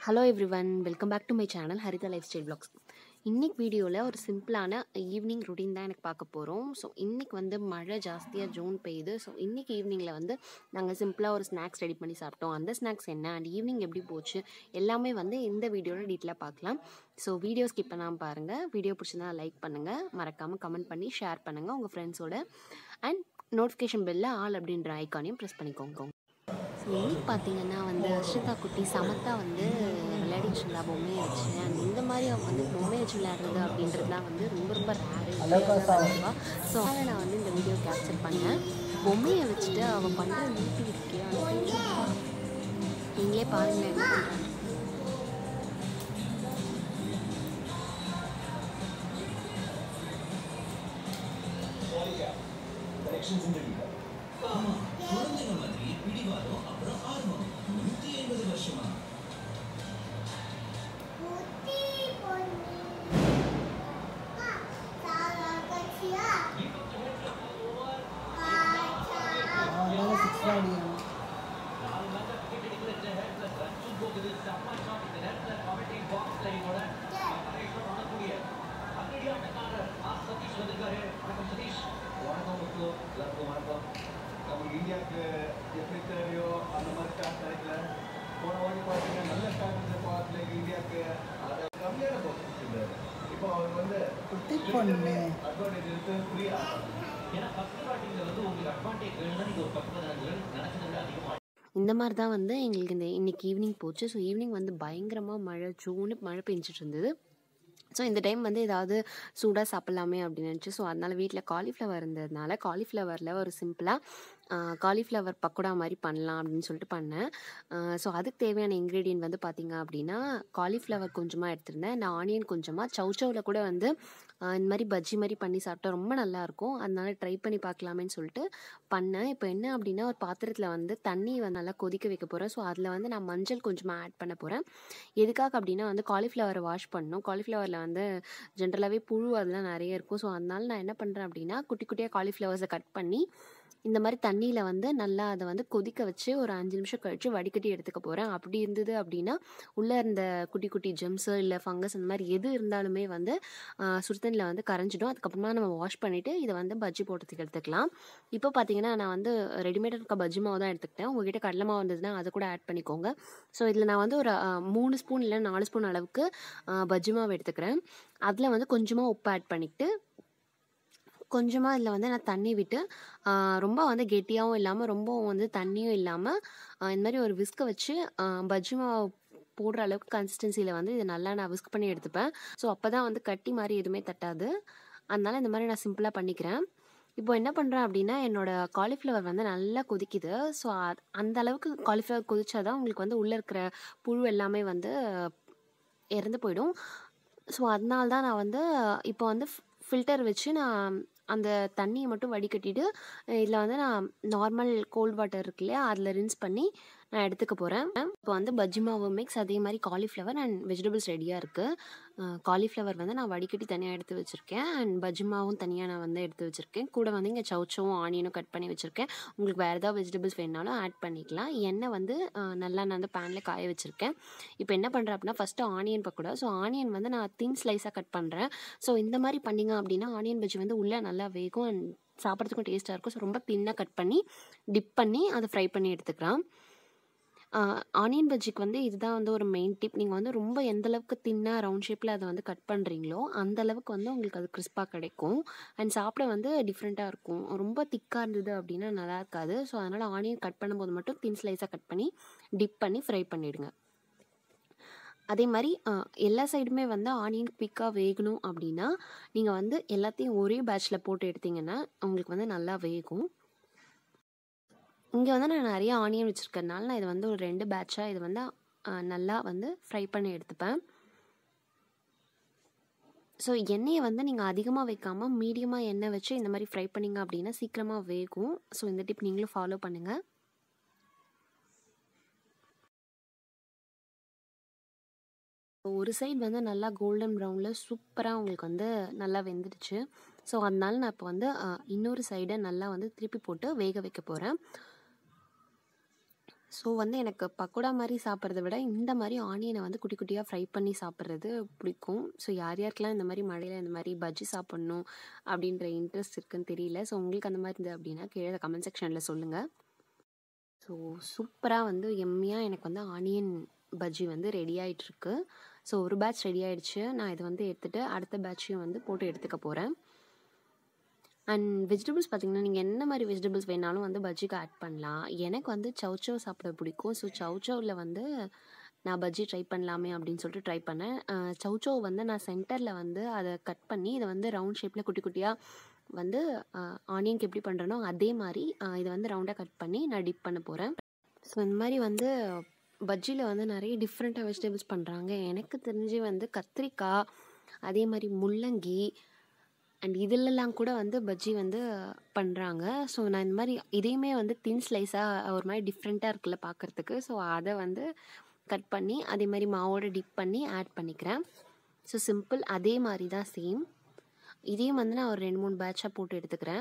hello everyone welcome back to my channel Haritha lifestyle vlogs இன்னைக்கு வீடியோவில் ஒரு சிம்பிளான ஈவினிங் ரொட்டீன் தான் எனக்கு பார்க்க போகிறோம் ஸோ இன்றைக்கி வந்து மழை ஜாஸ்தியாக ஜூன் பெய்யுது ஸோ இன்றைக்கி ஈவினிங்கில் வந்து நாங்கள் சிம்பிளாக ஒரு ஸ்நாக்ஸ் ரெடி பண்ணி சாப்பிட்டோம் அந்த ஸ்நாக்ஸ் என்ன அண்ட் ஈவினிங் எப்படி போச்சு எல்லாமே வந்து இந்த வீடியோவில் டீட்டெயிலாக பார்க்கலாம் ஸோ வீடியோ ஸ்கிப் பண்ணாமல் பாருங்கள் வீடியோ பிடிச்சிருந்தா லைக் பண்ணுங்கள் மறக்காமல் கமெண்ட் பண்ணி ஷேர் பண்ணுங்கள் உங்கள் ஃப்ரெண்ட்ஸோட அண்ட் நோட்டிஃபிகேஷன் பெல்லில் ஆல் அப்படின்ற ஐக்கானையும் ப்ரெஸ் பண்ணிக்கோங்க ஸோ இன்னைக்கு பார்த்தீங்கன்னா வந்து அர்ஷிதா குட்டி சமத்தா வந்து விளையாடிட்டு இருந்தா பொம்மையை வச்சு அண்ட் இந்த மாதிரி அவங்க வந்து பொம்மையை வச்சு விளையாடுறது அப்படின்றதுலாம் வந்து ரொம்ப ரொம்ப ரேரு ஸோ அதை நான் வந்து இந்த வீடியோ கேப்சர் பண்ணேன் பொம்மையை வச்சுட்டு அவள் பண்ணுற நீட்டி இருக்கே அந்த சும்மா நீங்களே பாருங்களேன் என்ன பண்ணுறாங்க ஆமா குழந்தைங்க மாதிரி பிடிவாதம் அப்புறம் ஆர்வம் நூத்தி ஐம்பது வருஷமா முத்தி பொன்னி அம்மா சாரா கச்சியா ஆச்சா அதனால சிக்ஸ் அடிக்கணும் வணக்கம் முத்து எல்லாருக்கும் வணக்கம் நம்ம இந்தியாவுக்கு எப்படி தேவையோ அந்த மாதிரி ஸ்டார்ட் கிடைக்கல போன வாட்டி பார்த்தீங்கன்னா நல்ல ஸ்டார்ட் இருந்த பார்க்கல இந்தியாவுக்கு அதை கம்மியான போஸ்ட் கொடுத்துருந்தாரு இப்போ அவர் வந்து குட்டி பொண்ணு அட்வான்டேஜ் இருக்கு புரியா ஏன்னா ஃபர்ஸ்ட் பார்ட்டிங்ல வந்து உங்களுக்கு அட்வான்டேஜ் வேணும்னா நீங்க ஒரு பத்து பதினஞ்சு ரன் நினைச்சதை விட அதிகமா இந்த மாதிரி தான் வந்து எங்களுக்கு இந்த இன்னைக்கு ஈவினிங் போச்சு ஸோ ஈவினிங் வந்து பயங்கரமாக மழை ஜூனு மழை பெஞ்சிட்டு இருந்தது ஸோ இந்த டைம் வந்து ஏதாவது சூடாக சாப்பிட்லாமே அப்படின்னு நினச்சி ஸோ அதனால் வீட்டில் காலிஃப்ளவர் இருந்ததுனால காலிஃப்ளவரில் ஒரு சிம்பிளாக காலிஃப்ளவர் பக்கோடா மாதிரி பண்ணலாம் அப்படின்னு சொல்லிட்டு பண்ணேன் ஸோ அதுக்கு தேவையான இன்க்ரீடியன்ட் வந்து பார்த்திங்க அப்படின்னா காலிஃப்ளவர் கொஞ்சமாக எடுத்திருந்தேன் நான் ஆனியன் கொஞ்சமாக சவுச்சவில் கூட வந்து ஆஹ் இந்த மாதிரி பஜ்ஜி மாதிரி பண்ணி சாப்பிட்டா ரொம்ப நல்லாயிருக்கும் அதனால ட்ரை பண்ணி பார்க்கலாமேன்னு சொல்லிட்டு பண்ணேன் இப்போ என்ன அப்படின்னா ஒரு பாத்திரத்தில் வந்து தண்ணி வந்து நல்லா கொதிக்க வைக்க போகிறேன் ஸோ அதில் வந்து நான் மஞ்சள் கொஞ்சமாக ஆட் பண்ண போகிறேன் எதுக்காக அப்படின்னா வந்து காலிஃப்ளவரை வாஷ் பண்ணணும் காலிஃப்ளவரில் வந்து ஜென்ரலாகவே புழு அதெல்லாம் நிறைய இருக்கும் ஸோ அதனால நான் என்ன பண்ணுறேன் அப்படின்னா குட்டி குட்டியாக காலிஃப்ளவர்ஸை கட் பண்ணி இந்த மாதிரி தண்ணியில் வந்து நல்லா அதை வந்து கொதிக்க வச்சு ஒரு அஞ்சு நிமிஷம் கழித்து வடிகட்டி எடுத்துக்க போகிறேன் அப்படி இருந்தது அப்படின்னா உள்ளே இருந்த குட்டி குட்டி ஜெம்ஸு இல்லை ஃபங்கஸ் அந்த மாதிரி எது இருந்தாலுமே வந்து சுடுதண்ணியில் வந்து கரைஞ்சிடும் அதுக்கப்புறமா நம்ம வாஷ் பண்ணிவிட்டு இதை வந்து பஜ்ஜி போடுறதுக்கு எடுத்துக்கலாம் இப்போ பார்த்தீங்கன்னா நான் வந்து ரெடிமேட் இருக்க பஜ்ஜி மாவு தான் எடுத்துக்கிட்டேன் உங்ககிட்ட கடலை மாவு இருந்ததுன்னா அதை கூட ஆட் பண்ணிக்கோங்க ஸோ இதில் நான் வந்து ஒரு ஆஹ், மூணு ஸ்பூன் இல்லை நாலு ஸ்பூன் அளவுக்கு ஆஹ், பஜ்ஜி மாவு எடுத்துக்கிறேன் அதில் வந்து கொஞ்சமாக உப்பு ஆட் பண்ணிக்கிட்டு கொஞ்சமாக இதில் வந்து நான் தண்ணி விட்டு ஆஹ், ரொம்ப வந்து கெட்டியாகவும் இல்லாமல் ரொம்ப வந்து தண்ணியும் இல்லாமல் இந்த மாதிரி ஒரு விஸ்கை வச்சு ஆஹ், பஜ்ஜி மாவு போடுற அளவுக்கு கன்சிஸ்டன்சியில் வந்து இதை நல்லா நான் விஸ்க் பண்ணி எடுத்துப்பேன் ஸோ அப்போ தான் வந்து கட்டி மாதிரி எதுவுமே தட்டாது அதனால இந்த மாதிரி நான் சிம்பிளாக பண்ணிக்கிறேன் இப்போ என்ன பண்ணுறேன் அப்படின்னா என்னோட காலிஃப்ளவர் வந்து நல்லா கொதிக்குது ஸோ அந்த அளவுக்கு காலிஃப்ளவர் கொதிச்சா தான் உங்களுக்கு வந்து உள்ளே இருக்கிற புழு எல்லாமே வந்து இறந்து போயிடும் ஸோ அதனால தான் நான் வந்து இப்போ வந்து ஃபில்டர் வச்சு நான் அந்த தண்ணியை மட்டும் வடிகட்டிட்டு இதில் வந்து நான் நார்மல் கோல்ட் வாட்டர் இருக்கு இல்லையா அதில் ரின்ஸ் பண்ணி நான் எடுத்துக்க போகிறேன் இப்போ வந்து பஜ்ஜி மாவு மிக்ஸ் அதே மாதிரி காலிஃப்ளவர் அண்ட் வெஜிடபிள்ஸ் ரெடியாக இருக்குது காலிஃப்ளவர் வந்து நான் வடிகட்டி தனியாக எடுத்து வச்சுருக்கேன் அண்ட் பஜ்ஜி மாவும் தனியாக நான் வந்து எடுத்து வச்சுருக்கேன் கூட வந்து இங்கே சவுச்சவும் ஆனியனும் கட் பண்ணி வச்சுருக்கேன் உங்களுக்கு வேறு ஏதாவது வெஜிடபிள்ஸ் வேணாலும் ஆட் பண்ணிக்கலாம் எண்ணெய் வந்து அஹ், நல்லா நான் வந்து பேனில் காய வச்சுருக்கேன் இப்போ என்ன பண்ணுறேன் அப்படின்னா first onion pakoda so onion வந்து நான் தின் ஸ்லைஸாக கட் பண்ணுறேன் ஸோ இந்த மாதிரி பண்ணிங்க அப்படின்னா ஆனியன் பஜ்ஜி வந்து உள்ளே நல்லா வேகும் அண்ட் சாப்பிட்றதுக்கும் டேஸ்ட்டாக இருக்கும் ஸோ ரொம்ப தின்னாக கட் பண்ணி டிப் பண்ணி அதை ஃப்ரை பண்ணி எடுத்துக்கலாம் ஆனியன் பஜ்ஜிக்கு வந்து இதுதான் வந்து ஒரு மெயின் டிப் நீங்கள் வந்து ரொம்ப எந்த அளவுக்கு தின்னாக ரவுண்ட் ஷேப்பில் அதை வந்து கட் பண்ணுறீங்களோ அந்த அளவுக்கு வந்து உங்களுக்கு அது கிறிஸ்பாக கிடைக்கும் அண்ட் சாப்பிட வந்து டிஃப்ரெண்ட்டாக இருக்கும் ரொம்ப திக்காக இருந்தது அப்படின்னா நல்லா இருக்காது ஸோ அதனால் ஆனியன் கட் பண்ணும்போது மட்டும் தின் ஸ்லைஸாக கட் பண்ணி டிப் பண்ணி ஃப்ரை பண்ணிவிடுங்க அதே மாதிரி அஹ், எல்லா சைடுமே வந்து ஆனியன் குயிக்காக வேகணும் அப்படின்னா நீங்கள் வந்து எல்லாத்தையும் ஒரே பேட்ச்சில் போட்டு எடுத்தீங்கன்னா உங்களுக்கு வந்து நல்லா வேகும் இங்கே வந்து நான் நிறைய ஆனியன் வச்சுருக்கறனால நான் இதை வந்து ஒரு ரெண்டு பேட்சாக இது வந்து அஹ், நல்லா வந்து ஃப்ரை பண்ணி எடுத்துப்பேன் ஸோ எண்ணெயை வந்து நீங்கள் அதிகமாக வைக்காமல் மீடியமாக எண்ணெய் வச்சு இந்த மாதிரி ஃப்ரை பண்ணிங்க அப்படின்னா சீக்கிரமாக வேகும் ஸோ இந்த டிப் நீங்களும் ஃபாலோ பண்ணுங்கள் ஒரு சைடு வந்து நல்லா கோல்டன் ப்ரௌனில் சூப்பராக உங்களுக்கு வந்து நல்லா வெந்துடுச்சு ஸோ அதனால நான் இப்போ வந்து அஹ், இன்னொரு சைடை நல்லா வந்து திருப்பி போட்டு வேக வைக்க போகிறேன் ஸோ வந்து எனக்கு பக்கோடா மாதிரி சாப்பிட்றத விட இந்த மாதிரி ஆனியனை வந்து குட்டி குட்டியாக ஃப்ரை பண்ணி சாப்பிட்றது பிடிக்கும் ஸோ யார் யாருக்கெல்லாம் இந்த மாதிரி மழையில் இந்த மாதிரி பஜ்ஜி சாப்பிட்ணும் அப்படின்ற இன்ட்ரெஸ்ட் இருக்குன்னு தெரியல ஸோ உங்களுக்கு அந்த மாதிரி இருந்தது அப்படின்னா கீழே கமெண்ட் செக்ஷனில் சொல்லுங்கள் ஸோ சூப்பராக வந்து எம்மியாக எனக்கு வந்து ஆனியன் பஜ்ஜி வந்து ரெடி ஆகிட்டுருக்கு ஸோ ஒரு பேட்ச் ரெடி ஆயிடுச்சு நான் இதை வந்து எடுத்துகிட்டு அடுத்த பேட்சையும் வந்து போட்டு எடுத்துக்க போகிறேன் அண்ட் வெஜிடபிள்ஸ் பார்த்தீங்கன்னா நீங்கள் என்ன மாதிரி வெஜிடபிள்ஸ் வேணாலும் வந்து பஜ்ஜிக்கு ஆட் பண்ணலாம் எனக்கு வந்து சவுச்சவ் சாப்பிட பிடிக்கும் ஸோ சவுச்சவில் வந்து நான் பஜ்ஜி ட்ரை பண்ணலாமே அப்படின்னு சொல்லிட்டு ட்ரை பண்ணேன் சவுச்சவ் வந்து நான் சென்டரில் வந்து அதை கட் பண்ணி இதை வந்து ரவுண்ட் ஷேப்பில் குட்டி குட்டியாக வந்து ஆனியனுக்கு எப்படி பண்ணுறனோ அதே மாதிரி அஹ், இதை வந்து ரவுண்டாக கட் பண்ணி நான் டிப் பண்ண போகிறேன் ஸோ இந்த மாதிரி வந்து பஜ்ஜியில் வந்து நிறைய டிஃப்ரெண்ட்டாக வெஜிடபிள்ஸ் பண்ணுறாங்க எனக்கு தெரிஞ்சு வந்து கத்திரிக்காய் அதே மாதிரி முள்ளங்கி அண்ட் இதிலெல்லாம் கூட வந்து பஜ்ஜி வந்து பண்ணுறாங்க ஸோ நான் இந்த மாதிரி இதையுமே வந்து தின் ஸ்லைஸாக ஒரு மாதிரி டிஃப்ரெண்ட்டாக இருக்குல்ல பார்க்குறதுக்கு ஸோ அதை வந்து கட் பண்ணி அதே மாதிரி மாவோட டிப் பண்ணி ஆட் பண்ணிக்கிறேன் ஸோ சிம்பிள் அதே மாதிரி தான் சேம் இதையும் வந்து நான் ஒரு ரெண்டு மூணு பேட்சாக போட்டு எடுத்துக்கிறேன்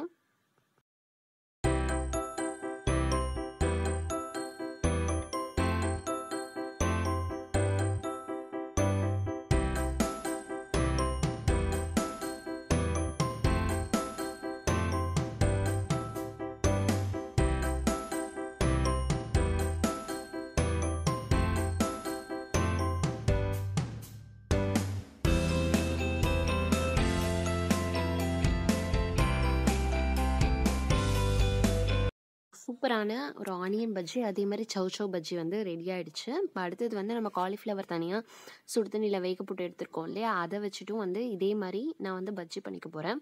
சூப்பரான ஒரு ஆனியன் பஜ்ஜி அதே மாதிரி சௌச்சௌ பஜ்ஜி வந்து ரெடி ஆயிடுச்சு இப்போ அடுத்தது வந்து நம்ம காலிஃப்ளவர் தனியாக சுடு தண்ணியில் வேக போட்டு எடுத்துருக்கோம் இல்லையா அதை வச்சுட்டும் வந்து இதே மாதிரி நான் வந்து பஜ்ஜி பண்ணிக்க போகிறேன்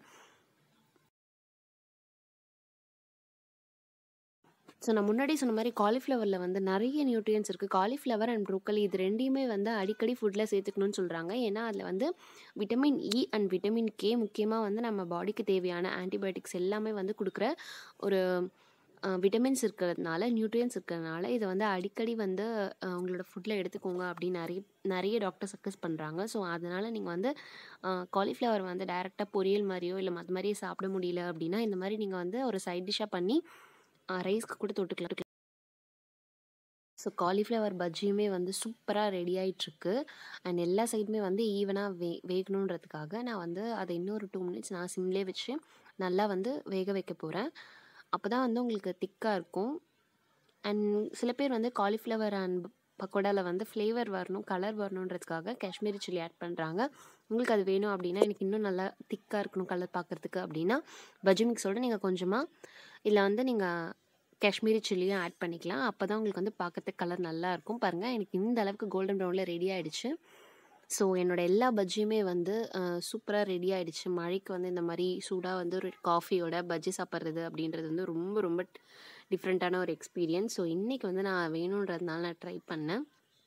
ஸோ நான் முன்னாடி சொன்ன மாதிரி காலிஃப்ளவரில் வந்து நிறைய நியூட்ரியன்ஸ் இருக்குது காலிஃப்ளவர் அண்ட் ப்ரோக்கலி இது ரெண்டையுமே வந்து அடிக்கடி ஃபுட்டில் சேர்த்துக்கணும்னு சொல்கிறாங்க ஏன்னா அதில் வந்து vitamin E and vitamin K முக்கியமாக வந்து நம்ம பாடிக்கு தேவையான ஆன்டிபயோட்டிக்ஸ் எல்லாமே வந்து கொடுக்குற ஒரு விட்டமின்ஸ் இருக்கிறதுனால நியூட்ரியன்ஸ் இருக்கிறதுனால இதை வந்து அடிக்கடி வந்து அஹ், உங்களோட ஃபுட்டில் எடுத்துக்கோங்க அப்படின்னு நிறைய நிறைய டாக்டர் சக்கஸ் பண்ணுறாங்க ஸோ அதனால் நீங்கள் வந்து காலிஃப்ளவர் வந்து டைரெக்டாக பொரியல் மாதிரியோ இல்லை மற்ற மாதிரியே சாப்பிட முடியல அப்படின்னா இந்த மாதிரி நீங்கள் வந்து ஒரு சைட் டிஷ்ஷாக பண்ணி ரைஸ்க்கு கூட தொட்டுக்கலாம் ஸோ காலிஃப்ளவர் பஜ்ஜியுமே வந்து சூப்பராக ரெடி ஆயிட்டிருக்கு அண்ட் எல்லா சைடுமே வந்து ஈவனாக வே வேகணுன்றதுக்காக நான் வந்து அதை இன்னொரு டூ மினிட்ஸ் நான் சிம்லேயே வச்சு நல்லா வந்து வேக வைக்க போகிறேன் அப்போ தான் வந்து உங்களுக்கு திக்காக இருக்கும் அண்ட் சில பேர் வந்து காலிஃப்ளவர் அண்ட் பக்கோடாவில் வந்து ஃப்ளேவர் வரணும் கலர் வரணுன்றதுக்காக காஷ்மீரி சில்லி ஆட் பண்ணுறாங்க உங்களுக்கு அது வேணும் அப்படின்னா எனக்கு இன்னும் நல்லா திக்காக இருக்கணும் கலர் பார்க்குறதுக்கு அப்படின்னா பஜ்ஜி மிக்ஸோட நீங்கள் கொஞ்சமாக இதில் வந்து நீங்கள் காஷ்மீரி சில்லியும் ஆட் பண்ணிக்கலாம் அப்போ தான் உங்களுக்கு வந்து பார்க்கறதுக்கு கலர் நல்லா இருக்கும் பாருங்கள் எனக்கு இந்த அளவுக்கு கோல்டன் ப்ரௌனில் ரெடி ஆயிடுச்சு ஸோ என்னோட எல்லா பஜ்ஜியுமே வந்து சூப்பராக ரெடி ஆயிடுச்சு மழைக்கு வந்து இந்த மாதிரி சூடாக வந்து ஒரு காஃபியோட பஜ்ஜி சாப்பிட்றது அப்படின்றது வந்து ரொம்ப ரொம்ப டிஃப்ரெண்ட்டான ஒரு எக்ஸ்பீரியன்ஸ் ஸோ இன்றைக்கி வந்து நான் வேணுன்றதுனால நான் ட்ரை பண்ணேன்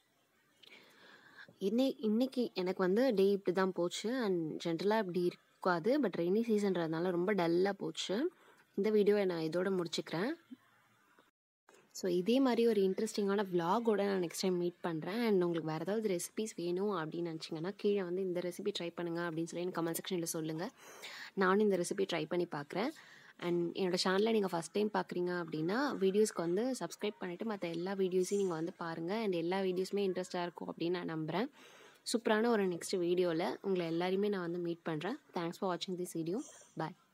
இன்னை இன்னைக்கு எனக்கு வந்து டே இப்படி தான் போச்சு அண்ட் ஜென்ரலாக இப்படி இருக்காது பட் ரெய்னி சீசன்றதுனால ரொம்ப டல்லாக போச்சு இந்த வீடியோவை நான் இதோட முடிச்சுக்கிறேன் ஸோ இதே மாதிரி ஒரு இன்ட்ரெஸ்டிங்கான vlog-ஓட நான் நெக்ஸ்ட் டைம் மீட் பண்ணுறேன் அண்ட் உங்களுக்கு வேறு ஏதாவது ரெசிபிஸ் வேணும் அப்படின்னு நினச்சிங்கன்னா கீழே வந்து இந்த ரெசிபி ட்ரை பண்ணுங்கள் அப்படின்னு சொல்லி எனக்கு கமெண்ட் செக்ஷனில் சொல்லுங்கள் நானும் இந்த ரெசிபி ட்ரை பண்ணி பார்க்குறேன் அண்ட் என்னோடய சேனலை நீங்கள் ஃபஸ்ட் டைம் பார்க்குறீங்க அப்படின்னா வீடியோஸ்க்கு வந்து சப்ஸ்கிரைப் பண்ணிவிட்டு மற்ற எல்லா வீடியோஸையும் நீங்கள் வந்து பாருங்கள் அண்ட் எல்லா வீடியோஸுமே இன்ட்ரெஸ்ட்டாக இருக்கும் அப்படின்னு நான் நம்புகிறேன் சூப்பரான ஒரு நெக்ஸ்ட் வீடியோவில் உங்களை எல்லாரையுமே நான் வந்து மீட் பண்ணுறேன் தேங்க்ஸ் ஃபார் வாட்சிங் திஸ் வீடியோ பாய்